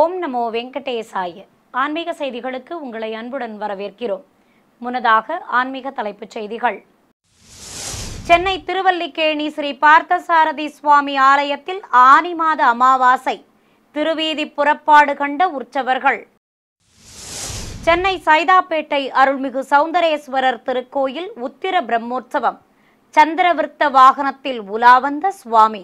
ஓம் நமோ வெங்கடேசாய ஆன்மீக செய்திகளுக்கு உங்களை அன்புடன் வரவேற்கிறோம் முன்னதாக ஆன்மீக தலைப்புச் செய்திகள் சென்னை திருவல்லிக்கேணி ஸ்ரீ பார்த்தசாரதி சுவாமி ஆலயத்தில் ஆனி மாத அமாவாசை திருவீதி புறப்பாடு கண்ட உற்சவர்கள் சென்னை சைதாப்பேட்டை அருள்மிகு சௌந்தரேஸ்வரர் திருக்கோயில் உத்திர பிரம்மோற்சவம் சந்திரவிருத்த வாகனத்தில் உலா வந்த சுவாமி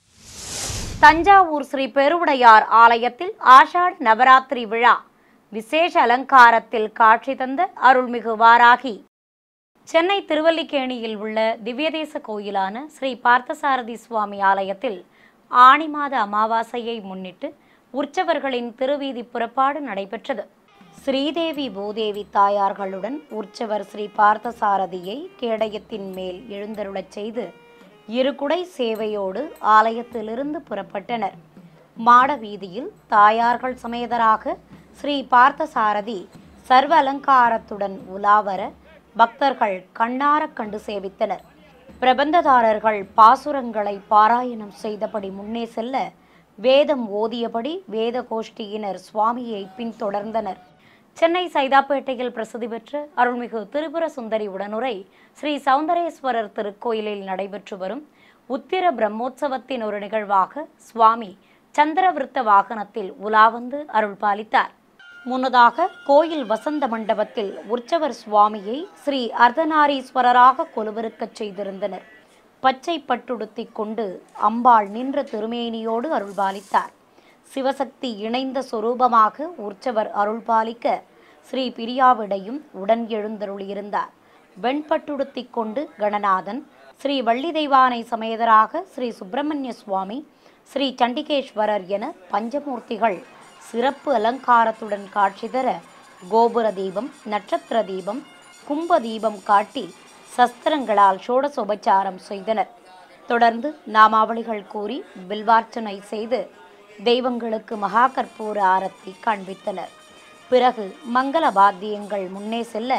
தஞ்சாவூர் ஸ்ரீ பெருவுடையார் ஆலயத்தில் ஆஷாட நவராத்திரி விழா விசேஷ அலங்காரத்தில் காட்சி தந்த அருள்மிகு வாராகி சென்னை திருவல்லிக்கேணியில் உள்ள திவ்யதேச கோயிலான ஸ்ரீ பார்த்தசாரதி சுவாமி ஆலயத்தில் ஆணி மாத அமாவாசையை முன்னிட்டு உற்சவர்களின் திருவீதி புறப்பாடு நடைபெற்றது ஸ்ரீதேவி பூதேவி தாயார்களுடன் உற்சவர் ஸ்ரீ பார்த்தசாரதியை கேடயத்தின் மேல் எழுந்தருளச் செய்து இருகுடை சேவையோடு ஆலயத்திலிருந்து புறப்பட்டனர் மாட வீதியில் தாயார்கள் சமேதராக ஸ்ரீ பார்த்தசாரதி சர்வ அலங்காரத்துடன் உலாவர பக்தர்கள் கண்ணாரக் கண்டு சேவித்தனர் பிரபந்ததாரர்கள் பாசுரங்களை பாராயணம் செய்தபடி முன்னே செல்ல வேதம் ஓதியபடி வேத கோஷ்டியினர் சுவாமியை பின்தொடர்ந்தனர் சென்னை சைதாப்பேட்டையில் பிரசித்தி பெற்ற அருள்மிகு திரிபுர சுந்தரி உடனுரை ஸ்ரீ சௌந்தரேஸ்வரர் திருக்கோயிலில் நடைபெற்று வரும் உத்திர பிரம்மோற்சவத்தின் ஒரு நிகழ்வாக சுவாமி சந்திரவிருத்த வாகனத்தில் உலா வந்து அருள் பாலித்தார் முன்னதாக கோயில் வசந்த மண்டபத்தில் உற்சவர் சுவாமியை ஸ்ரீ அர்த்தநாரீஸ்வரராக கொலுவிருக்கச் செய்திருந்தனர் பச்சை பட்டுடுத்திக் கொண்டு அம்பாள் நின்ற திருமேனியோடு அருள்பாலித்தார் சிவசக்தி இணைந்த சொரூபமாக உற்சவர் அருள்பாலிக்க ஸ்ரீ பிரியாவிடையும் உடன் எழுந்தருளியிருந்தார் வெண்பட்டுடுத்திக் கொண்டு கணநாதன் ஸ்ரீ வள்ளி தெய்வானை சமேதராக ஸ்ரீ சுப்பிரமணிய சுவாமி ஸ்ரீ சண்டிகேஸ்வரர் என பஞ்சமூர்த்திகள் சிறப்பு அலங்காரத்துடன் காட்சி தர கோபுர தீபம் நட்சத்திர தீபம் கும்ப தீபம் காட்டி சஸ்திரங்களால் ஷோடசோபச்சாரம் செய்தனர் தொடர்ந்து நாமாவளிகள் கூறி பில்வார்ச்சனை செய்து தெய்வங்களுக்கு மகா கற்பூர ஆரத்தி காண்பித்தனர் பிறகு மங்கள வாத்தியங்கள் முன்னே செல்ல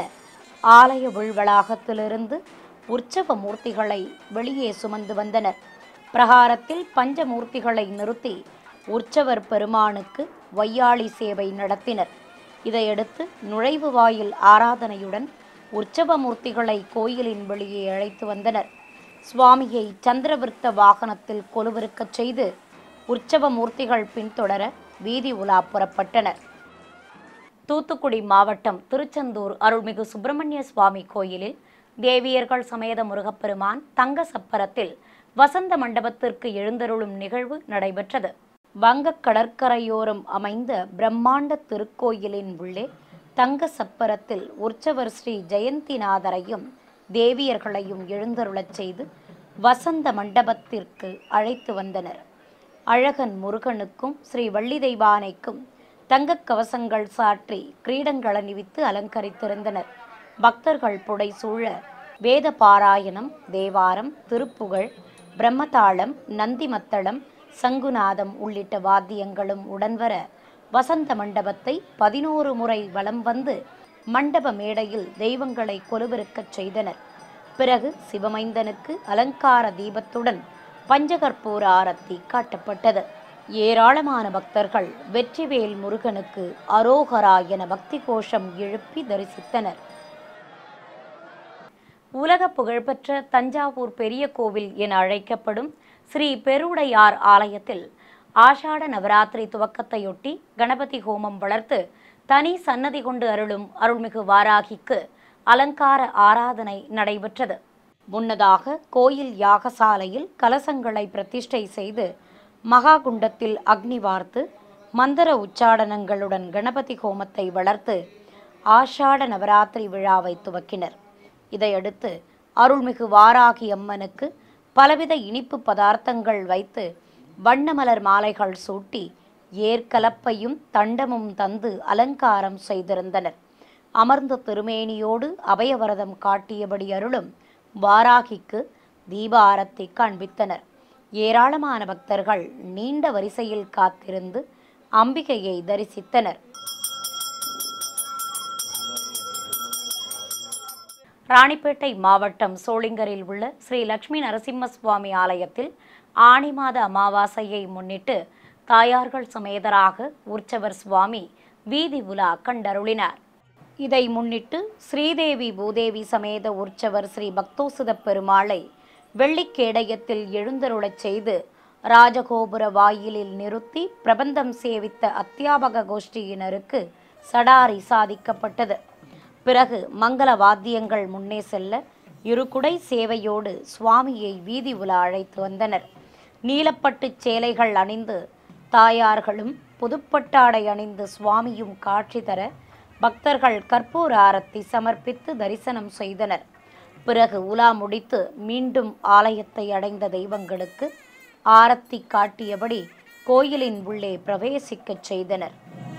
ஆலய உள்வளாகத்திலிருந்து உற்சவ மூர்த்திகளை வெளியே சுமந்து வந்தனர் பிரகாரத்தில் பஞ்சமூர்த்திகளை நிறுத்தி உற்சவர் பெருமானுக்கு வையாளி சேவை நடத்தினர் இதையடுத்து நுழைவு வாயில் ஆராதனையுடன் உற்சவ மூர்த்திகளை கோயிலின் வெளியே அழைத்து வந்தனர் சுவாமியை சந்திரவிருத்த வாகனத்தில் கொலுவிருக்கச் செய்து உற்சவ மூர்த்திகள் பின்தொடர வீதி உலா புறப்பட்டனர் தூத்துக்குடி மாவட்டம் திருச்செந்தூர் அருள்மிகு சுப்பிரமணிய சுவாமி கோயிலில் தேவியர்கள் சமேத முருகப்பெருமான் தங்க சப்பரத்தில் வசந்த மண்டபத்திற்கு எழுந்தருளும் நிகழ்வு நடைபெற்றது வங்கக் கடற்கரையோரம் அமைந்த பிரம்மாண்ட திருக்கோயிலின் உள்ளே தங்க சப்பரத்தில் உற்சவர் ஸ்ரீ ஜெயந்திநாதரையும் தேவியர்களையும் எழுந்தருளச் செய்து வசந்த மண்டபத்திற்கு அழைத்து வந்தனர் அழகன் முருகனுக்கும் ஸ்ரீ வள்ளி தெய்வானைக்கும் தங்கக் கவசங்கள் சாற்றி கிரீடங்கள் அணிவித்து அலங்கரித்திருந்தனர் பக்தர்கள் புடை சூழ வேத பாராயணம் தேவாரம் திருப்புகழ் பிரம்மதாளம் நந்திமத்தளம் சங்குநாதம் உள்ளிட்ட வாத்தியங்களும் உடன்வர வசந்த மண்டபத்தை பதினோரு முறை வலம் வந்து மண்டப மேடையில் தெய்வங்களை கொலுவிருக்கச் செய்தனர் பிறகு சிவமைந்தனுக்கு அலங்கார தீபத்துடன் பஞ்சகற்பூர ஆரத்தி காட்டப்பட்டது ஏராளமான பக்தர்கள் வெற்றிவேல் முருகனுக்கு அரோகரா என பக்தி கோஷம் எழுப்பி தரிசித்தனர் உலக புகழ்பெற்ற தஞ்சாவூர் பெரிய கோவில் என அழைக்கப்படும் ஸ்ரீ பெருவுடையார் ஆலயத்தில் ஆஷாட நவராத்திரி துவக்கத்தையொட்டி கணபதி ஹோமம் வளர்த்து தனி சன்னதி கொண்டு அருளும் அருள்மிகு வாராகிக்கு அலங்கார ஆராதனை நடைபெற்றது முன்னதாக கோயில் யாகசாலையில் கலசங்களை பிரதிஷ்டை செய்து மகாகுண்டத்தில் அக்னி வார்த்து மந்திர உச்சாடனங்களுடன் கணபதி ஹோமத்தை வளர்த்து ஆஷாட நவராத்திரி விழாவை துவக்கினர் இதையடுத்து அருள்மிகு வாராகி அம்மனுக்கு பலவித இனிப்பு பதார்த்தங்கள் வைத்து வண்ணமலர் மாலைகள் சூட்டி ஏற்கலப்பையும் தண்டமும் தந்து அலங்காரம் செய்திருந்தனர் அமர்ந்த திருமேனியோடு அபயவரதம் காட்டியபடி அருளும் வாராகிக்கு தீப ஆரத்தி காண்பித்தனர் ஏராளமான பக்தர்கள் நீண்ட வரிசையில் காத்திருந்து அம்பிகையை தரிசித்தனர் ராணிப்பேட்டை மாவட்டம் சோளிங்கரில் உள்ள ஸ்ரீ லட்சுமி நரசிம்ம சுவாமி ஆலயத்தில் ஆனி மாத அமாவாசையை முன்னிட்டு தாயார்கள் சமேதராக உற்சவர் சுவாமி வீதி உலா கண்டருளினார் இதை முன்னிட்டு ஸ்ரீதேவி பூதேவி சமேத உற்சவர் ஸ்ரீ பக்தோசுத பெருமாளை வெள்ளிக்கேடயத்தில் எழுந்தருளச் செய்து ராஜகோபுர வாயிலில் நிறுத்தி பிரபந்தம் சேவித்த அத்தியாபக கோஷ்டியினருக்கு சடாரி சாதிக்கப்பட்டது பிறகு மங்கள வாத்தியங்கள் முன்னே செல்ல இருகுடை சேவையோடு சுவாமியை வீதி உலா அழைத்து வந்தனர் நீலப்பட்டு சேலைகள் அணிந்து தாயார்களும் புதுப்பட்டாடை அணிந்து சுவாமியும் காட்சி தர பக்தர்கள் கற்பூர ஆரத்தி சமர்ப்பித்து தரிசனம் செய்தனர் பிறகு உலா முடித்து மீண்டும் ஆலயத்தை அடைந்த தெய்வங்களுக்கு ஆரத்தி காட்டியபடி கோயிலின் உள்ளே பிரவேசிக்கச் செய்தனர்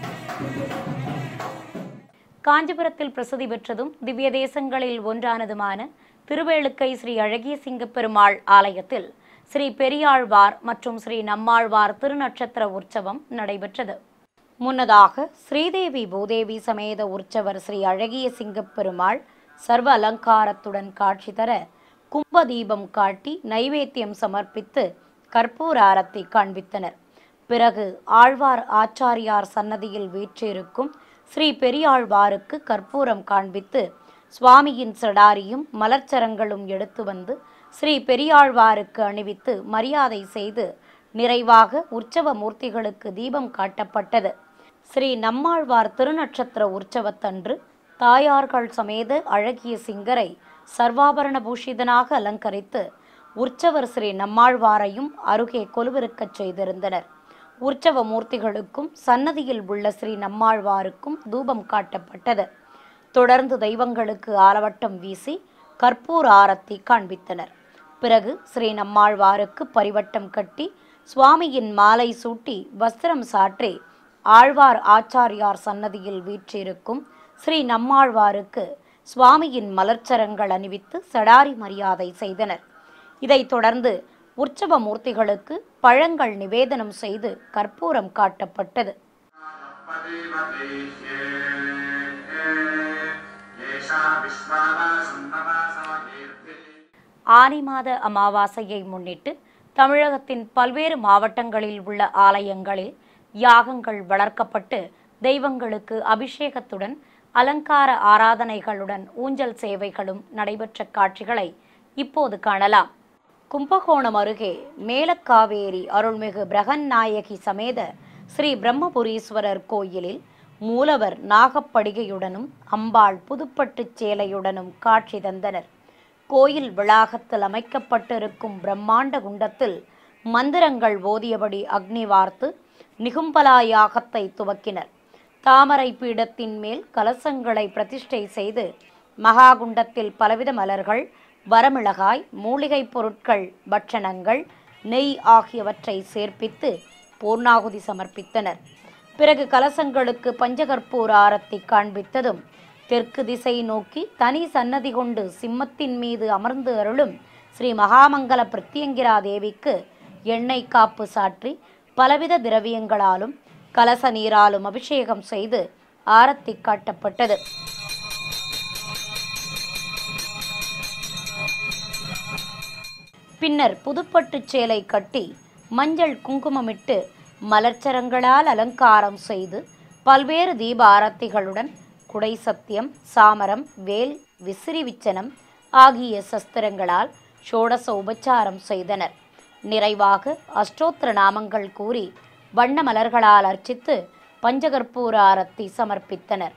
காஞ்சிபுரத்தில் பிரசித்தி பெற்றதும் திவ்ய தேசங்களில் ஒன்றானதுமான திருவேளுக்கை ஸ்ரீ அழகிய சிங்க பெருமாள் ஆலயத்தில் ஸ்ரீ பெரியாழ்வார் மற்றும் ஸ்ரீ நம்மாழ்வார் திருநட்சத்திர உற்சவம் நடைபெற்றது முன்னதாக ஸ்ரீதேவி பூதேவி சமேத உற்சவர் ஸ்ரீ அழகிய சிங்கப் பெருமாள் சர்வ அலங்காரத்துடன் காட்சி தர கும்ப தீபம் காட்டி நைவேத்தியம் சமர்ப்பித்து கற்பூர ஆரத்தி காண்பித்தனர் பிறகு ஆழ்வார் ஆச்சாரியார் சன்னதியில் வீற்றிருக்கும் ஸ்ரீ பெரியாழ்வாருக்கு கற்பூரம் காண்பித்து சுவாமியின் சடாரியும் மலர்ச்சரங்களும் எடுத்து வந்து ஸ்ரீ பெரியாழ்வாருக்கு அணிவித்து மரியாதை செய்து நிறைவாக உற்சவ மூர்த்திகளுக்கு தீபம் காட்டப்பட்டது ஸ்ரீ நம்மாழ்வார் திருநட்சத்திர உற்சவத்தன்று தாயார்கள் சமேத அழகிய சிங்கரை சர்வாபரண பூஷிதனாக அலங்கரித்து உற்சவர் ஸ்ரீ நம்மாழ்வாரையும் அருகே கொலுவிருக்கச் செய்திருந்தனர் உற்சவ மூர்த்திகளுக்கும் சன்னதியில் உள்ள ஸ்ரீ நம்மாழ்வாருக்கும் தூபம் காட்டப்பட்டது தொடர்ந்து தெய்வங்களுக்கு ஆலவட்டம் வீசி கற்பூர ஆரத்தி காண்பித்தனர் பிறகு ஸ்ரீ நம்மாழ்வாருக்கு பரிவட்டம் கட்டி சுவாமியின் மாலை சூட்டி வஸ்திரம் சாற்றி ஆழ்வார் ஆச்சாரியார் சன்னதியில் வீற்றிருக்கும் ஸ்ரீ நம்மாழ்வாருக்கு சுவாமியின் மலர்ச்சரங்கள் அணிவித்து சடாரி மரியாதை செய்தனர் இதைத் தொடர்ந்து உற்சவ மூர்த்திகளுக்கு பழங்கள் நிவேதனம் செய்து கற்பூரம் காட்டப்பட்டது पदेवदेह्ये येषा विश्वावासुन्नवासमकीर्तिः ஆனி மாத அமாவாசையை முன்னிட்டு தமிழகத்தின் பல்வேறு மாவட்டங்களில் உள்ள ஆலயங்களில் யாகங்கள் வளர்க்கப்பட்டு தெய்வங்களுக்கு அபிஷேகத்துடன் அலங்கார ஆராதனைகளுடன் ஊஞ்சல் சேவைகளும் நடைபெற்ற காட்சிகளை இப்போது காணலாம் கும்பகோணம் அருகே மேலக்காவேரி அருள்மிகு பிரகன்நாயகி சமேத ஸ்ரீ பிரம்மபுரீஸ்வரர் கோயிலில் மூலவர் நாகப்படிகையுடனும் அம்பாள் புதுப்பட்டுச் சேலையுடனும் காட்சி தந்தனர் கோயில் வளாகத்தில் அமைக்கப்பட்டிருக்கும் பிரம்மாண்ட குண்டத்தில் மந்திரங்கள் ஓதியபடி அக்னி வார்த்து நிகும்பலா யாகத்தை துவக்கினர் தாமரை பீடத்தின் மேல் கலசங்களை பிரதிஷ்டை செய்து மகாகுண்டத்தில் பலவித மலர்கள் வரமிளகாய் மூலிகைப் பொருட்கள் பட்சணங்கள் நெய் ஆகியவற்றை சேர்ப்பித்து பூர்ணாகுதி சமர்ப்பித்தனர் பிறகு கலசங்களுக்கு பஞ்சகற்பூர ஆரத்தி காண்பித்ததும் தெற்கு திசை நோக்கி தனி சன்னதி கொண்டு சிம்மத்தின் மீது அமர்ந்து அருளும் ஸ்ரீ மகாமங்கல பிரத்யங்கிரா தேவிக்கு எண்ணெய் காப்பு சாற்றி பலவித திரவியங்களாலும் கலச நீராலும் அபிஷேகம் செய்து ஆரத்தி காட்டப்பட்டது பின்னர் புதுப்பட்டுச் சேலை கட்டி மஞ்சள் குங்குமமிட்டு மலர்ச்சரங்களால் அலங்காரம் செய்து பல்வேறு தீப ஆரத்திகளுடன் குடை சத்தியம் சாமரம் வேல் விசிறி விச்சனம் ஆகிய சஸ்திரங்களால் ஷோடச உபச்சாரம் செய்தனர் நிறைவாக அஷ்டோத்திர நாமங்கள் கூறி வண்ண மலர்களால் அர்ச்சித்து பஞ்சகற்பூர ஆரத்தி சமர்ப்பித்தனர்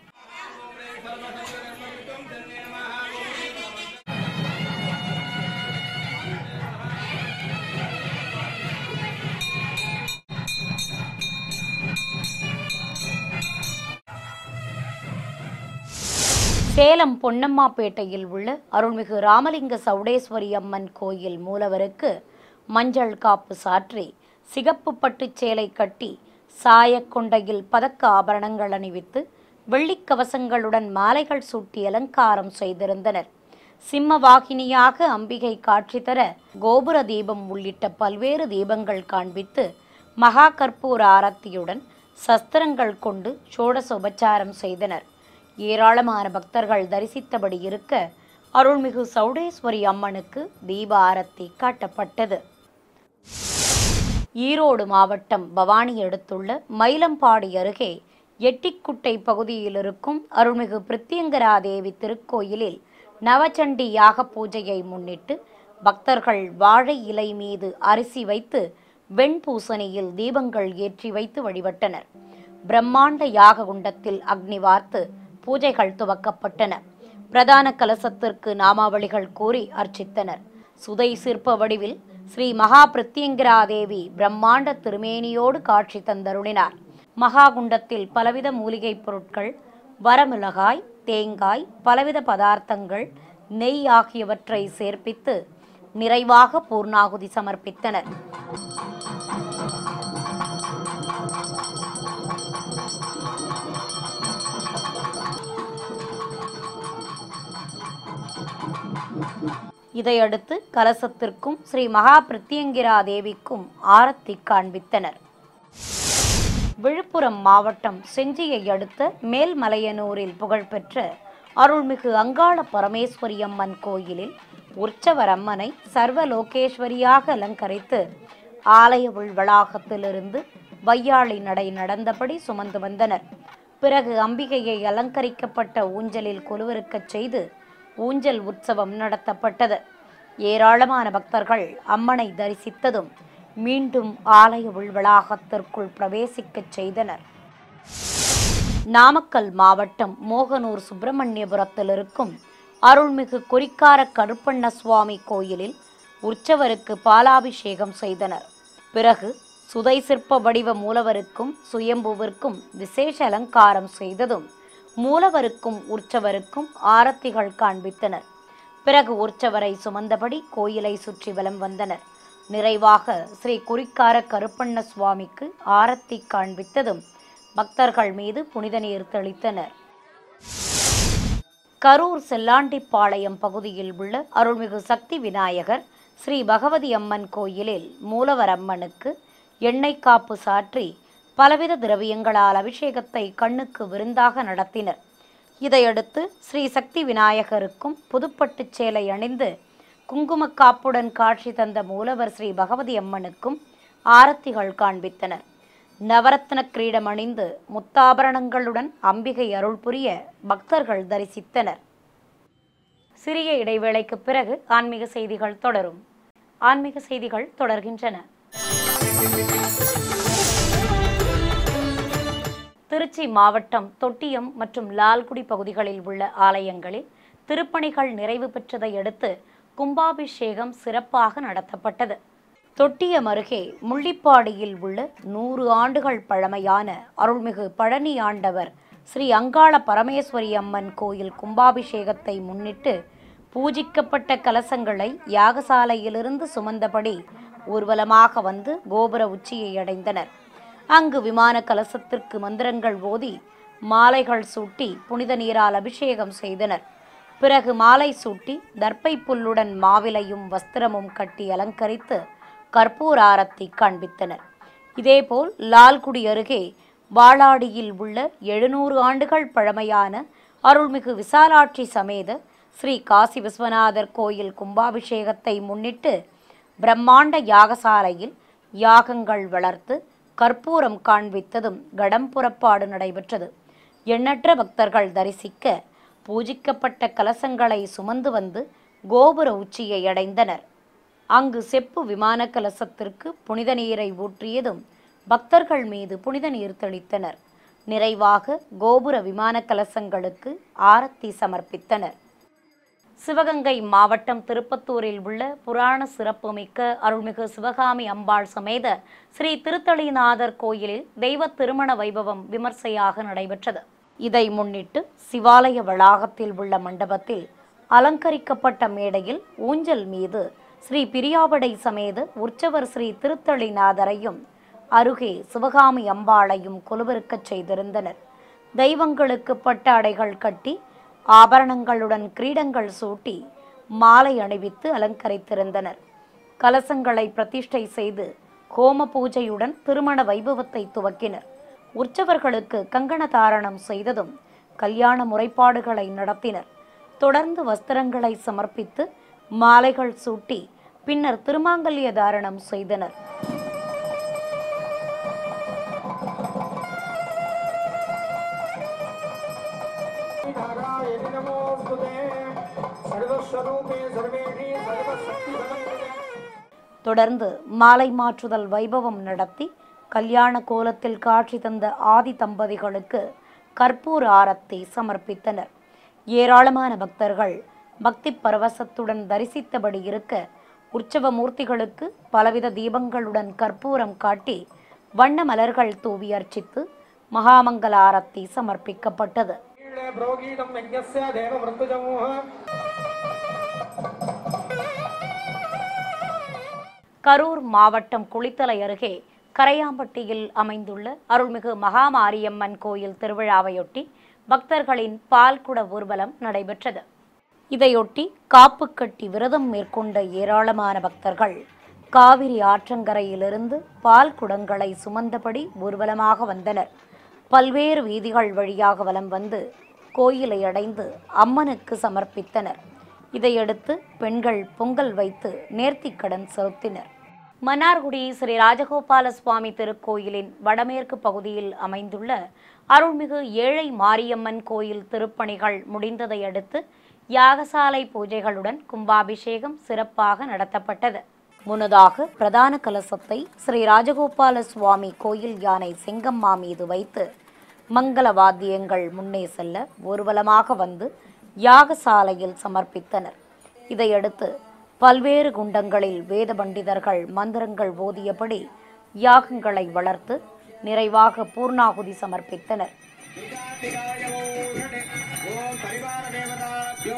சேலம் பொன்னம்மாப்பேட்டையில் உள்ள அருள்மிகு ராமலிங்க சவுடேஸ்வரி அம்மன் கோயில் மூலவருக்கு மஞ்சள் காப்பு சாற்றி சிகப்பு பட்டுச் சேலை கட்டி சாயக்கொண்டையில் பதக்க ஆபரணங்கள் அணிவித்து வெள்ளிக் கவசங்களுடன் மாலைகள் சூட்டி அலங்காரம் செய்திருந்தனர் சிம்ம வாகினியாக அம்பிகை காட்சி தர கோபுர தீபம் உள்ளிட்ட பல்வேறு தீபங்கள் காண்பித்து மகா கற்பூர ஆரத்தியுடன் சஸ்திரங்கள் கொண்டு ஷோடச உபச்சாரம் செய்தனர் ஏராளமான பக்தர்கள் தரிசித்தபடி இருக்க அருள்மிகு சௌடேஸ்வரி அம்மனுக்கு தீப ஆரத்தி காட்டப்பட்டது ஈரோடு மாவட்டம் பவானி அடுத்துள்ள மயிலம்பாடி அருகே எட்டிக்குட்டை பகுதியில் இருக்கும் அருள்மிகு பிரித்தியங்கரா தேவி திருக்கோயிலில் நவச்சண்டி யாக பூஜையை முன்னிட்டு பக்தர்கள் வாழை இலை மீது அரிசி வைத்து வெண்பூசணியில் தீபங்கள் ஏற்றி வைத்து வழிபட்டனர் பிரம்மாண்ட யாக குண்டத்தில் அக்னி வார்த்து பூஜைகள் துவக்கப்பட்டன பிரதான கலசத்திற்கு நாமாவளிகள் கூறி அர்ச்சித்தனர் சுதை சிற்ப வடிவில் ஸ்ரீ மகா பிரித்தியங்கிரா தேவி பிரம்மாண்ட திருமேனியோடு காட்சி தந்தருளினார் மகாகுண்டத்தில் பலவித மூலிகைப் பொருட்கள் வரமிளகாய் தேங்காய் பலவித பதார்த்தங்கள் நெய் ஆகியவற்றை சேர்ப்பித்து நிறைவாக பூர்ணாகுதி சமர்ப்பித்தனர் இதையடுத்து கலசத்திற்கும் ஸ்ரீ மகா பிரித்தியங்கிரா தேவிக்கும் ஆரத்தி காண்பித்தனர் விழுப்புரம் மாவட்டம் செஞ்சியை அடுத்த மேல்மலையனூரில் புகழ்பெற்ற அருள்மிகு அங்காள பரமேஸ்வரி அம்மன் கோயிலில் உற்சவர் அம்மனை சர்வலோகேஸ்வரியாக அலங்கரித்து ஆலய உள் வளாகத்திலிருந்து வையாளி நடை நடந்தபடி சுமந்து வந்தனர் பிறகு அம்பிகையை அலங்கரிக்கப்பட்ட ஊஞ்சலில் கொலுவிருக்கச் செய்து ஊஞ்சல் உற்சவம் நடத்தப்பட்டது ஏராளமான பக்தர்கள் அம்மனை தரிசித்ததும் மீண்டும் ஆலய உள் வளாகத்திற்குள் பிரவேசிக்கச் செய்தனர் நாமக்கல் மாவட்டம் மோகனூர் சுப்பிரமணியபுரத்தில் இருக்கும் அருள்மிகு குறிக்கார கருப்பண்ண சுவாமி கோயிலில் உற்சவருக்கு பாலாபிஷேகம் செய்தனர் பிறகு சுதை சிற்ப வடிவ மூலவருக்கும் சுயம்புவிற்கும் விசேஷ அலங்காரம் செய்ததும் மூலவருக்கும் உற்சவருக்கும் ஆரத்திகள் காண்பித்தனர் பிறகு உற்சவரை சுமந்தபடி கோயிலை சுற்றி வலம் வந்தனர் நிறைவாக ஸ்ரீ குறிக்கார கருப்பண்ண சுவாமிக்கு ஆரத்தி காண்பித்ததும் பக்தர்கள் மீது புனித நீர் தெளித்தனர் கரூர் செல்லாண்டிப்பாளையம் பகுதியில் உள்ள அருள்மிகு சக்தி விநாயகர் ஸ்ரீ பகவதி அம்மன் கோயிலில் மூலவர் அம்மனுக்கு எண்ணெய் காப்பு சாற்றி பலவித திரவியங்களால் அபிஷேகத்தை கண்ணுக்கு விருந்தாக நடத்தினர் இதையடுத்து ஸ்ரீ சக்தி விநாயகருக்கும் புதுப்பட்டுச் சேலை அணிந்து குங்குமக் காப்புடன் காட்சி தந்த மூலவர் ஸ்ரீ பகவதி அம்மனுக்கும் ஆரத்திகள் காண்பித்தனர் நவரத்ன கிரீடம் அணிந்து முத்தாபரணங்களுடன் அம்பிகை அருள் புரிய பக்தர்கள் தரிசித்தனர் சிறிய இடைவேளைக்கு பிறகு ஆன்மீக செய்திகள் தொடரும் ஆன்மீக செய்திகள் தொடர்கின்றன திருச்சி மாவட்டம் தொட்டியம் மற்றும் லால்குடி பகுதிகளில் உள்ள ஆலயங்களில் திருப்பணிகள் நிறைவு பெற்றதை அடுத்து கும்பாபிஷேகம் சிறப்பாக நடத்தப்பட்டது தொட்டியம் அருகே முள்ளிப்பாடியில் உள்ள நூறு ஆண்டுகள் பழமையான அருள்மிகு பழனி ஆண்டவர் ஸ்ரீ அங்காள பரமேஸ்வரி அம்மன் கோயில் கும்பாபிஷேகத்தை முன்னிட்டு பூஜிக்கப்பட்ட கலசங்களை யாகசாலையிலிருந்து சுமந்தபடி ஊர்வலமாக வந்து கோபுர உச்சியை அடைந்தனர் அங்கு விமான கலசத்திற்கு மந்திரங்கள் ஓதி மாலைகள் சூட்டி புனித நீரால் அபிஷேகம் செய்தனர் பிறகு மாலை சூட்டி தர்ப்பை புல்லுடன் மாவிலையும் வஸ்திரமும் கட்டி அலங்கரித்து கற்பூர ஆரத்தி காண்பித்தனர் இதேபோல் லால்குடி அருகே வாளாடியில் உள்ள எழுநூறு ஆண்டுகள் பழமையான அருள்மிகு விசாலாட்சி சமேத ஸ்ரீ காசி விஸ்வநாதர் கோயில் கும்பாபிஷேகத்தை முன்னிட்டு பிரம்மாண்ட யாகசாலையில் யாகங்கள் வளர்த்து கற்பூரம் காண்பித்ததும் கடம் புறப்பாடு நடைபெற்றது எண்ணற்ற பக்தர்கள் தரிசிக்க பூஜிக்கப்பட்ட கலசங்களை சுமந்து வந்து கோபுர உச்சியை அடைந்தனர் அங்கு செப்பு விமான கலசத்திற்கு புனித நீரை ஊற்றியதும் பக்தர்கள் மீது புனித நீர் தெளித்தனர் நிறைவாக கோபுர விமான கலசங்களுக்கு ஆரத்தி சமர்ப்பித்தனர் சிவகங்கை மாவட்டம் திருப்பத்தூரில் உள்ள புராண சிறப்புமிக்க அருள்மிகு சிவகாமி அம்பாள் சமேத ஸ்ரீ திருத்தளிநாதர் கோயிலில் தெய்வ திருமண வைபவம் விமர்சையாக நடைபெற்றது இதை முன்னிட்டு சிவாலய வளாகத்தில் உள்ள மண்டபத்தில் அலங்கரிக்கப்பட்ட மேடையில் ஊஞ்சல் மீது ஸ்ரீ பிரியாவடை சமேத உற்சவர் ஸ்ரீ திருத்தளிநாதரையும் அருகே சிவகாமி அம்பாளையும் கொலுவிருக்கச் செய்திருந்தனர் தெய்வங்களுக்கு பட்டாடைகள் கட்டி ஆபரணங்களுடன் கிரீடங்கள் சூட்டி மாலை அணிவித்து அலங்கரித்திருந்தனர் கலசங்களை பிரதிஷ்டை செய்து ஹோம பூஜையுடன் திருமண வைபவத்தை துவக்கினர் உற்சவர்களுக்கு கங்கண தாரணம் செய்ததும் கல்யாண முறைப்பாடுகளை நடத்தினர் தொடர்ந்து வஸ்திரங்களை சமர்ப்பித்து மாலைகள் சூட்டி பின்னர் திருமாங்கல்ய தாரணம் செய்தனர் स्वरूपे सर्वेषि सर्वशक्तिसमन्विते தொடர்ந்து மாலை மாற்றுதல் வைபவம் நடத்தி கல்யாண கோலத்தில் காட்சி தந்த ஆதி தம்பதிகளுக்கு கற்பூர ஆரத்தி சமர்ப்பித்தனர் ஏராளமான பக்தர்கள் பக்தி பரவசத்துடன் தரிசித்தபடி இருக்க உற்சவ மூர்த்திகளுக்கு பலவித தீபங்களுடன் கற்பூரம் காட்டி வண்ண மலர்கள் தூவி அர்ச்சித்து மகாமங்கல ஆரத்தி சமர்ப்பிக்கப்பட்டது ीळे प्रोगीतं यज्ञस्य देववृत्तजमूः கரூர் மாவட்டம் குளித்தலை அருகே கரையாம்பட்டியில் அமைந்துள்ள அருள்மிகு மகாமாரியம்மன் கோயில் திருவிழாவையொட்டி பக்தர்களின் பால்குட ஊர்வலம் நடைபெற்றது இதையொட்டி காப்பு கட்டி விரதம் மேற்கொண்ட ஏராளமான பக்தர்கள் காவிரி ஆற்றங்கரையிலிருந்து பால் குடங்களை சுமந்தபடி ஊர்வலமாக வந்தனர் பல்வேறு வீதிகள் வழியாக வலம் வந்து கோயிலை அடைந்து அம்மனுக்கு சமர்ப்பித்தனர் இதையடுத்து பெண்கள் பொங்கல் வைத்து நேர்த்திக்கடன் செலுத்தினர் மன்னார்குடி ஸ்ரீ ராஜகோபால சுவாமி திருக்கோயிலின் வடமேற்கு பகுதியில் அமைந்துள்ள அருள்மிகு ஏழை மாரியம்மன் கோயில் திருப்பணிகள் முடிந்ததை அடுத்து யாகசாலை பூஜைகளுடன் கும்பாபிஷேகம் சிறப்பாக நடத்தப்பட்டது முன்னதாக பிரதான கலசத்தை ஸ்ரீ ராஜகோபால சுவாமி கோயில் யானை செங்கம்மா மீது வைத்து மங்கள வாத்தியங்கள் முன்னே செல்ல ஊர்வலமாக வந்து யாகசாலையில் சமர்ப்பித்தனர் இதையடுத்து பல்வேறு குண்டங்களில் வேத பண்டிதர்கள் மந்திரங்கள் ஓதியபடி யாகங்களை வளர்த்து நிறைவாக பூர்ணாகுதி சமர்ப்பித்தனர் ॐ परिवारदेवताभ्यो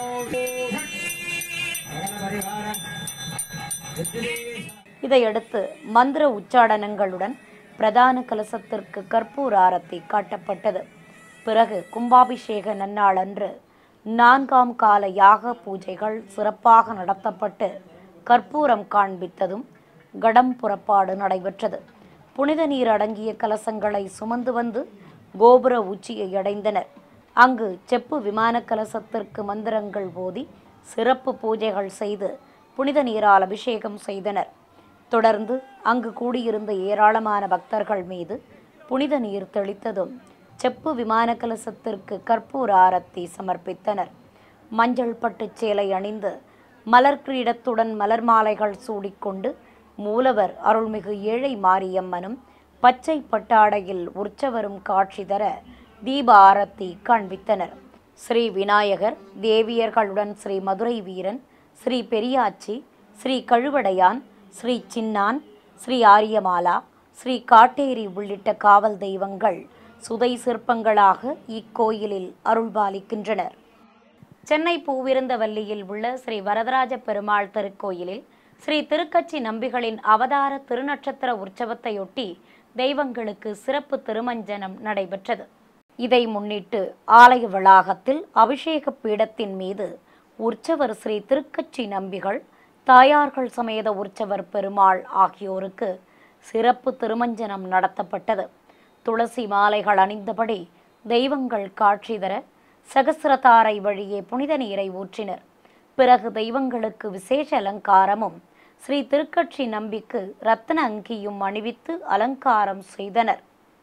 இதையடுத்து மந்திர உச்சாடனங்களுடன் பிரதான கலசத்திற்கு கற்பூர ஆரத்தி காட்டப்பட்டது பிறகு கும்பாபிஷேக நன்னாளன்று நான்காம் கால யாக பூஜைகள் சிறப்பாக நடத்தப்பட்டு கற்பூரம் காண்பித்ததும் கடம் புறப்பாடு நடைபெற்றது புனித நீர் அடங்கிய கலசங்களை சுமந்து வந்து கோபுர உச்சியை அடைந்தனர் அங்கு செப்பு விமான கலசத்திற்கு மந்திரங்கள் ஓதி சிறப்பு பூஜைகள் செய்து புனித நீரால் அபிஷேகம் செய்தனர் தொடர்ந்து அங்கு கூடியிருந்த ஏராளமான பக்தர்கள் மீது புனித நீர் தெளித்ததும் செப்பு விமான கலசத்திற்கு கற்பூர ஆரத்தி சமர்ப்பித்தனர் மஞ்சள் பட்டுச் சேலை அணிந்து மலர் கிரீடத்துடன் மலர் மாலைகள் சூடிக்கொண்டு மூலவர் அருள்மிகு ஏழை மாரியம்மனும் பச்சை பட்டாடையில் உற்சவரும் காட்சி தர தீப ஆரத்தி காண்பித்தனர் ஸ்ரீ விநாயகர் தேவியர்களுடன் ஸ்ரீ மதுரை வீரன் ஸ்ரீ பெரியாச்சி ஸ்ரீ கழுவடையான் ஸ்ரீ சின்னான் ஸ்ரீ ஆரியமாலா ஸ்ரீ காட்டேரி உள்ளிட்ட காவல் தெய்வங்கள் சுதை சிற்பங்களாக இக்கோயிலில் அருள்பாலிக்கின்றனர் சென்னை பூவிருந்தவல்லியில் உள்ள ஸ்ரீ வரதராஜ பெருமாள் திருக்கோயிலில் ஸ்ரீ திருக்கச்சி நம்பிகளின் அவதார திருநட்சத்திர உற்சவத்தையொட்டி தெய்வங்களுக்கு சிறப்பு திருமஞ்சனம் நடைபெற்றது இதை முன்னிட்டு ஆலய வளாகத்தில் அபிஷேக பீடத்தின் மீது உற்சவர் ஸ்ரீ திருக்கச்சி நம்பிகள் தாயார்கள் சமேத உற்சவர் பெருமாள் ஆகியோருக்கு சிறப்பு திருமஞ்சனம் நடத்தப்பட்டது துளசி மாலைகள் அணிந்தபடி தெய்வங்கள் காட்சி தர சகசிரதாரை வழியே புனித நீரை ஊற்றினர் பிறகு தெய்வங்களுக்கு விசேஷ அலங்காரமும் ஸ்ரீ திருக்கட்சி நம்பிக்கு ரத்ன அங்கியும் அணிவித்து அலங்காரம் செய்தனர்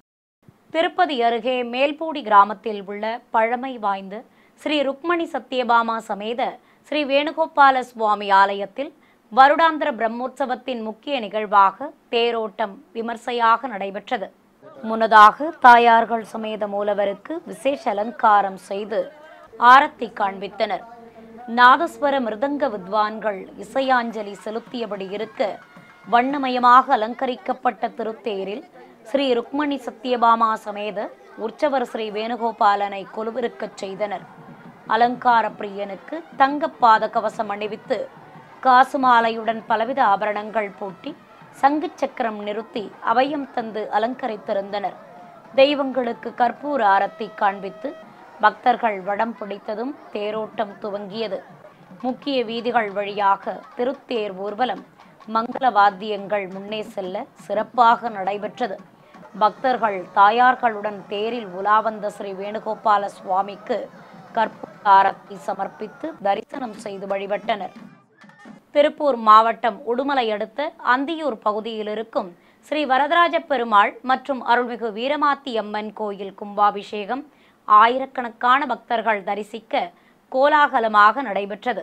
திருப்பதி அருகே மேல்பூடி கிராமத்தில் உள்ள பழமை வாய்ந்த ஸ்ரீ ருக்மணி சத்யபாமா சமேத ஸ்ரீ வேணுகோபால சுவாமி ஆலயத்தில் வருடாந்திர பிரம்மோற்சவத்தின் முக்கிய நிகழ்வாக தேரோட்டம் விமர்சையாக நடைபெற்றது முன்னதாக தாயார்கள் சமேத மூலவருக்கு விசேஷ அலங்காரம் செய்து ஆரத்தி காண்பித்தனர் நாதஸ்வர மிருதங்க வித்வான்கள் இசையாஞ்சலி செலுத்தியபடி இருக்க வண்ணமயமாக அலங்கரிக்கப்பட்ட திருத்தேரில் ஸ்ரீ ருக்மணி சத்யபாமா சமேத உற்சவர் ஸ்ரீ வேணுகோபாலனை கொலுவிருக்கச் செய்தனர் அலங்கார பிரியனுக்கு தங்கப்பாத கவசம் அணிவித்து காசுமாலையுடன் பலவித ஆபரணங்கள் பூட்டி சங்கு சக்கரம் நிறுத்தி அபயம் தந்து அலங்கரித்திருந்தனர் தெய்வங்களுக்கு கற்பூர ஆரத்தி காண்பித்து பக்தர்கள் வடம் பிடித்ததும் தேரோட்டம் துவங்கியது முக்கிய வீதிகள் வழியாக திருத்தேர் ஊர்வலம் மங்கள வாத்தியங்கள் முன்னே செல்ல சிறப்பாக நடைபெற்றது பக்தர்கள் தாயார்களுடன் தேரில் உலா வந்த ஸ்ரீ வேணுகோபால சுவாமிக்கு கற்பூர ஆரத்தி சமர்ப்பித்து தரிசனம் செய்து வழிபட்டனர் திருப்பூர் மாவட்டம் உடுமலை அடுத்த அந்தியூர் பகுதியில் இருக்கும் ஸ்ரீ வரதராஜ பெருமாள் மற்றும் அருள்மிகு வீரமாத்தி அம்மன் கோயில் கும்பாபிஷேகம் ஆயிரக்கணக்கான பக்தர்கள் தரிசிக்க கோலாகலமாக நடைபெற்றது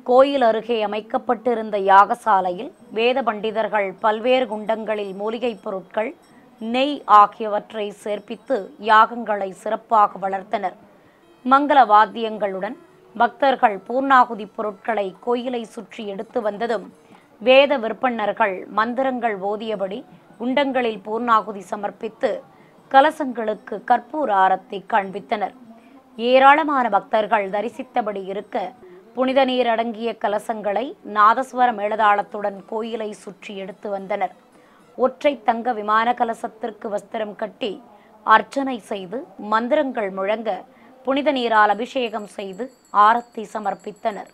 கோயில் அருகே அமைக்கப்பட்டிருந்த யாகசாலையில் வேத பண்டிதர்கள் பல்வேறு குண்டங்களில் மூலிகைப் பொருட்கள் நெய் ஆகியவற்றை சேர்ப்பித்து யாகங்களை சிறப்பாக வளர்த்தனர் மங்கள வாத்தியங்களுடன் பக்தர்கள் பூர்ணாகுதி பொருட்களை கோயிலை சுற்றி எடுத்து வந்ததும் வேத விற்பன்னர்கள் மந்திரங்கள் ஓதியபடி குண்டங்களில் பூர்ணாகுதி சமர்ப்பித்து கலசங்களுக்கு கற்பூர ஆரத்தை காண்பித்தனர் ஏராளமான பக்தர்கள் தரிசித்தபடி இருக்க புனித நீர் அடங்கிய கலசங்களை நாதஸ்வர மேளதாளத்துடன் கோயிலை சுற்றி எடுத்து வந்தனர் ஒற்றை தங்க விமான கலசத்திற்கு வஸ்திரம் கட்டி அர்ச்சனை செய்து மந்திரங்கள் முழங்க புனித நீரால் அபிஷேகம் செய்து ஆரத்தி சமர்ப்பித்தனர்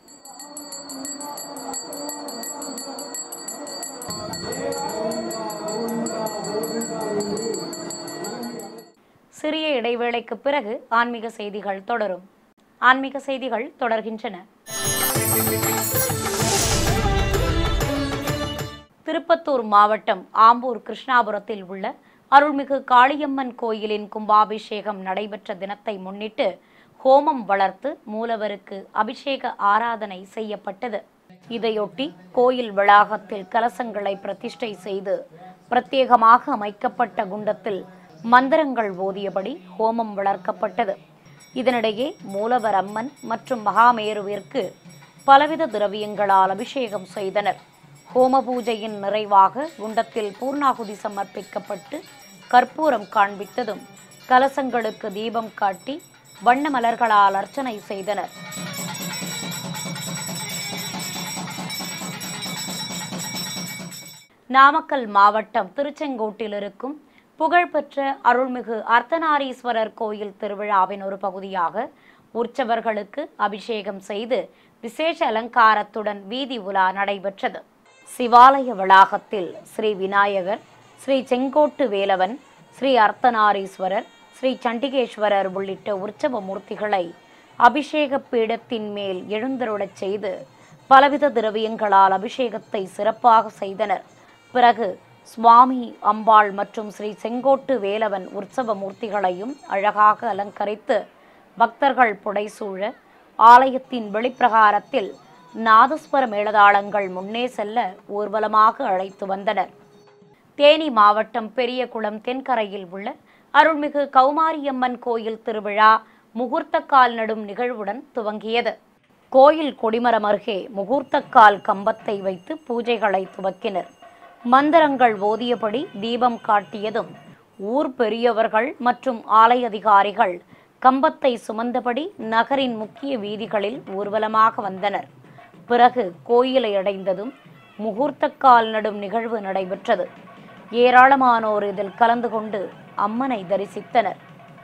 சிறிய இடைவேளைக்கு பிறகு ஆன்மீக செய்திகள் தொடரும் ஆன்மீக செய்திகள் தொடர்கின்றன திருப்பத்தூர் மாவட்டம் ஆம்பூர் கிருஷ்ணாபுரத்தில் உள்ள அருள்மிகு காளியம்மன் கோயிலின் கும்பாபிஷேகம் நடைபெற்ற தினத்தை முன்னிட்டு ஹோமம் வளர்த்து மூலவருக்கு அபிஷேக ஆராதனை செய்யப்பட்டது இதையொட்டி கோயில் வளாகத்தில் கலசங்களை பிரதிஷ்டை செய்து பிரத்யேகமாக அமைக்கப்பட்ட குண்டத்தில் மந்திரங்கள் ஓதியபடி ஹோமம் வளர்க்கப்பட்டது இதனிடையே மூலவர் அம்மன் மற்றும் மகாமேருவிற்கு பலவித திரவியங்களால் அபிஷேகம் செய்தனர் ஹோம பூஜையின் நிறைவாக குண்டத்தில் பூர்ணாகுதி சமர்ப்பிக்கப்பட்டு கற்பூரம் காண்பித்ததும் கலசங்களுக்கு தீபம் காட்டி வண்ண மலர்களால் அர்ச்சனை செய்தனர் நாமக்கல் மாவட்டம் திருச்செங்கோட்டில் இருக்கும் புகழ்பெற்ற அருள்மிகு அர்த்தநாரீஸ்வரர் கோயில் திருவிழாவின் ஒரு பகுதியாக உற்சவர்களுக்கு அபிஷேகம் செய்து விசேஷ அலங்காரத்துடன் வீதி உலா நடைபெற்றது சிவாலய வளாகத்தில் ஸ்ரீ விநாயகர் ஸ்ரீ செங்கோட்டு வேலவன் ஸ்ரீ அர்த்தநாரீஸ்வரர் ஸ்ரீ சண்டிகேஸ்வரர் உள்ளிட்ட உற்சவ மூர்த்திகளை அபிஷேக பீடத்தின் மேல் எழுந்தருளச் செய்து பலவித திரவியங்களால் அபிஷேகத்தை சிறப்பாக செய்தனர் பிறகு சுவாமி அம்பாள் மற்றும் ஸ்ரீ செங்கோட்டு வேலவன் உற்சவ மூர்த்திகளையும் அழகாக அலங்கரித்து பக்தர்கள் புடைசூழ ஆலயத்தின் வெளிப்பிரகாரத்தில் நாதஸ்வர மேளதாளங்கள் முன்னே செல்ல ஊர்வலமாக அழைத்து வந்தனர் தேனி மாவட்டம் பெரியகுளம் தென்கரையில் உள்ள அருள்மிகு கௌமாரியம்மன் கோயில் திருவிழா முகூர்த்தக்கால் நடும் நிகழ்வுடன் துவங்கியது கோயில் கொடிமரம் அருகே முகூர்த்தக்கால் கம்பத்தை வைத்து பூஜைகளை துவக்கினர் மந்திரங்கள் ஓதியபடி தீபம் காட்டியதும் ஊர் பெரியவர்கள் மற்றும் ஆலய அதிகாரிகள் கம்பத்தை சுமந்தபடி நகரின் முக்கிய வீதிகளில் ஊர்வலமாக வந்தனர் பிறகு கோயிலை அடைந்ததும் முகூர்த்தக்கால் நடும் நிகழ்வு நடைபெற்றது ஏராளமானோர் இதில் கலந்து கொண்டு அம்மனை தரிசித்தனர்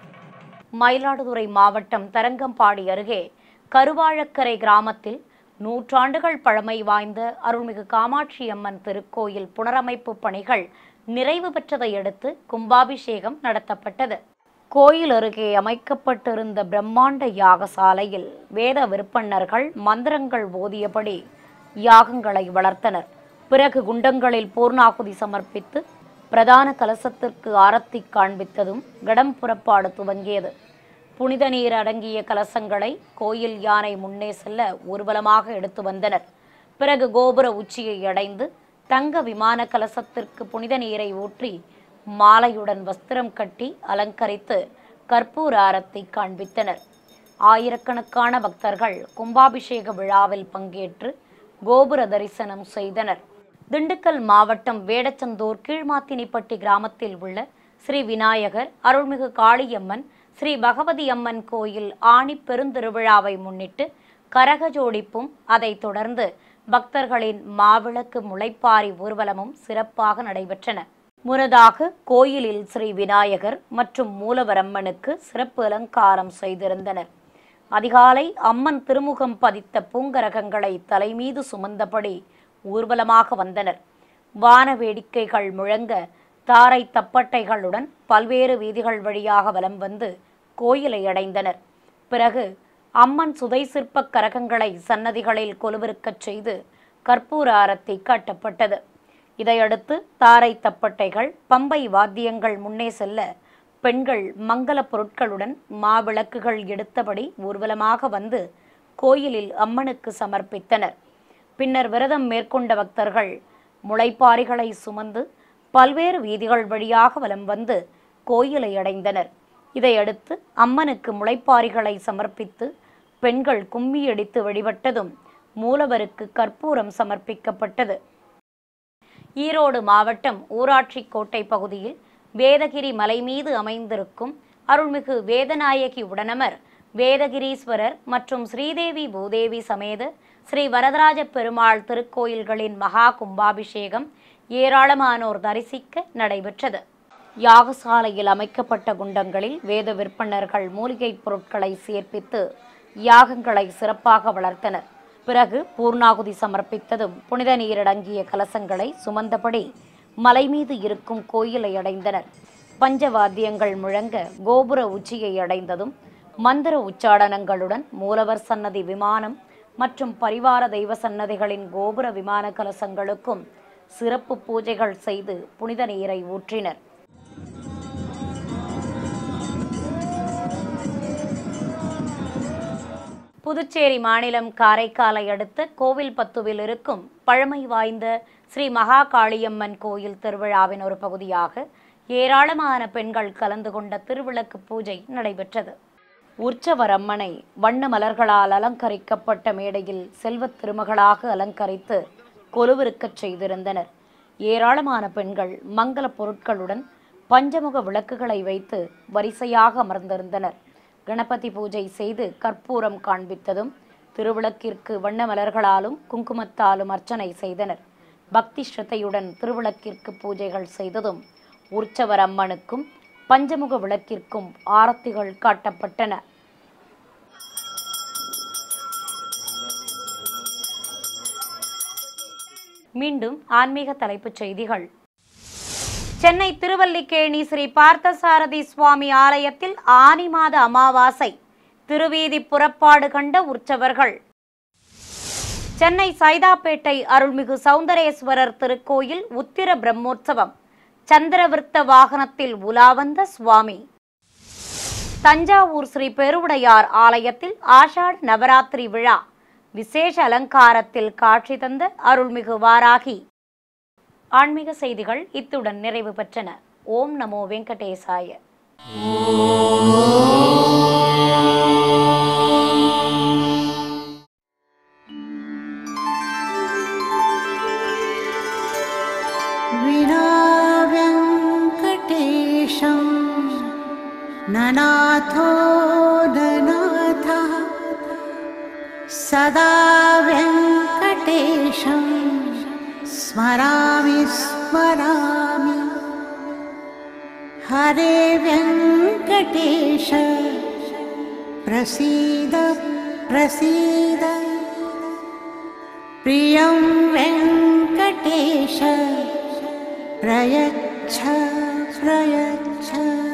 மயிலாடுதுறை மாவட்டம் தரங்கம்பாடி அருகே கருவாழக்கரை கிராமத்தில் நூற்றாண்டுகள் பழமை வாய்ந்த அருள்மிகு காமாட்சி அம்மன் திருக்கோயில் புனரமைப்பு பணிகள் நிறைவு பெற்றதை அடுத்து கும்பாபிஷேகம் நடத்தப்பட்டது கோயில் அருகே அமைக்கப்பட்டிருந்த பிரம்மாண்ட யாகசாலையில் வேத விற்பன்னர்கள் மந்திரங்கள் ஓதியபடி யாகங்களை வளர்த்தனர் பிறகு குண்டங்களில் பூர்ணாகுதி சமர்ப்பித்து பிரதான கலசத்திற்கு ஆரத்தி காண்பித்ததும் கடம் புறப்பாடு துவங்கியது புனித நீர் அடங்கிய கலசங்களை கோயில் யானை முன்னே செல்ல ஊர்வலமாக எடுத்து வந்தனர் பிறகு கோபுர உச்சியை அடைந்து தங்க விமான கலசத்திற்கு புனித நீரை ஊற்றி மாலையுடன் வஸ்திரம் கட்டி அலங்கரித்து கற்பூர ஆரத்தை காண்பித்தனர் ஆயிரக்கணக்கான பக்தர்கள் கும்பாபிஷேக விழாவில் பங்கேற்று கோபுர தரிசனம் செய்தனர் திண்டுக்கல் மாவட்டம் வேடச்சந்தூர் கீழ்மாத்தினிப்பட்டி கிராமத்தில் உள்ள ஸ்ரீ விநாயகர் அருள்மிகு காளியம்மன் ஸ்ரீ பகவதி அம்மன் கோயில் ஆணி பெருந்திருவிழாவை முன்னிட்டு கரக ஜோடிப்பும் அதைத் தொடர்ந்து பக்தர்களின் மாவிளக்கு முளைப்பாரி ஊர்வலமும் சிறப்பாக நடைபெற்றன முன்னதாக கோயிலில் ஸ்ரீ விநாயகர் மற்றும் மூலவரம்மனுக்கு சிறப்பு அலங்காரம் செய்திருந்தனர் அதிகாலை அம்மன் திருமுகம் பதித்த பூங்கரகங்களை தலைமீது சுமந்தபடி ஊர்வலமாக வந்தனர் வான வேடிக்கைகள் முழங்க தாரை தப்பட்டைகளுடன் பல்வேறு வீதிகள் வழியாக வலம் வந்து கோயிலை அடைந்தனர் பிறகு அம்மன் சுதை சிற்பக் கரகங்களை சன்னதிகளில் கொலுவிருக்கச் செய்து கற்பூர ஆரத்தி காட்டப்பட்டது இதையடுத்து தாரை தப்பட்டைகள் பம்பை வாத்தியங்கள் முன்னே செல்ல பெண்கள் மங்கள பொருட்களுடன் மாவிளக்குகள் எடுத்தபடி ஊர்வலமாக வந்து கோயிலில் அம்மனுக்கு சமர்ப்பித்தனர் பின்னர் விரதம் மேற்கொண்ட பக்தர்கள் முளைப்பாரிகளை சுமந்து பல்வேறு வீதிகள் வழியாக வலம் வந்து கோயிலை அடைந்தனர் இதையடுத்து அம்மனுக்கு முளைப்பாரிகளை சமர்ப்பித்து பெண்கள் கும்மியடித்து வழிபட்டதும் மூலவருக்கு கற்பூரம் சமர்ப்பிக்கப்பட்டது ஈரோடு மாவட்டம் ஊராட்சி கோட்டை பகுதியில் வேதகிரி மலை மீது அமைந்திருக்கும் அருள்மிகு வேதநாயகி உடனமர் வேதகிரீஸ்வரர் மற்றும் ஸ்ரீதேவி பூதேவி சமேத ஸ்ரீ வரதராஜ பெருமாள் திருக்கோயில்களின் மகா கும்பாபிஷேகம் ஏராளமானோர் தரிசிக்க நடைபெற்றது யாகசாலையில் அமைக்கப்பட்ட குண்டங்களில் வேத விற்பனர்கள் மூலிகைப் பொருட்களை சேர்ப்பித்து யாகங்களை சிறப்பாக வளர்த்தனர் பிறகு பூர்ணாகுதி சமர்ப்பித்ததும் புனித நீரடங்கிய கலசங்களை சுமந்தபடி மலை மீது இருக்கும் கோயிலை அடைந்தனர் பஞ்சவாத்தியங்கள் முழங்க கோபுர உச்சியை அடைந்ததும் மந்திர உச்சாடனங்களுடன் மூலவர் சன்னதி விமானம் மற்றும் பரிவார தெய்வ சன்னதிகளின் கோபுர விமான கலசங்களுக்கும் சிறப்பு பூஜைகள் செய்து புனித நீரை ஊற்றினர் புதுச்சேரி மாநிலம் காரைக்காலை அடுத்த கோவில்பத்துவில் இருக்கும் பழமை வாய்ந்த ஸ்ரீ மகா காளியம்மன் கோயில் திருவிழாவின் ஒரு பகுதியாக ஏராளமான பெண்கள் கலந்து கொண்ட திருவிளக்கு பூஜை நடைபெற்றது உற்சவர் அம்மனை வண்ண மலர்களால் அலங்கரிக்கப்பட்ட மேடையில் செல்வத் திருமகளாக அலங்கரித்து கொலுவிருக்கச் செய்திருந்தனர் ஏராளமான பெண்கள் மங்கள பொருட்களுடன் பஞ்சமுக விளக்குகளை வைத்து வரிசையாக அமர்ந்திருந்தனர் கணபதி பூஜை செய்து கற்பூரம் காண்பித்ததும் திருவிளக்கிற்கு வண்ண மலர்களாலும் குங்குமத்தாலும் அர்ச்சனை செய்தனர் பக்தி ஸ்ரத்தையுடன் திருவிளக்கிற்கு பூஜைகள் செய்ததும் உற்சவர் அம்மனுக்கும் பஞ்சமுக விளக்கிற்கும் ஆரத்திகள் காட்டப்பட்டன மீண்டும் ஆன்மீக தலைப்புச் செய்திகள் சென்னை திருவல்லிக்கேணி ஸ்ரீ பார்த்தசாரதி சுவாமி ஆலயத்தில் ஆனி மாத அமாவாசை திருவீதி புறப்பாடு கண்ட உற்சவர்கள் சென்னை சைதாப்பேட்டை அருள்மிகு சௌந்தரேஸ்வரர் திருக்கோயில் உத்திர பிரம்மோற்சவம் சந்திரவிருத்த வாகனத்தில் உலா வந்த சுவாமி தஞ்சாவூர் ஸ்ரீ பெருவுடையார் ஆலயத்தில் ஆஷாட நவராத்திரி விழா விசேஷ அலங்காரத்தில் காட்சி தந்த அருள்மிகு வாராகி ஆன்மீக செய்திகள் இத்துடன் நிறைவு பெற்றன ஓம் நமோ வெங்கடேசாய विना व्यङ्कटेशं ननाथो ननाथः सदा व्यङ्कटेशं स्मरामि स्मरामि हरे व्यङ्कटेश प्रसीद प्रसीद प्रियं वेङ्कटेश प्रयच्छ प्रयच्छ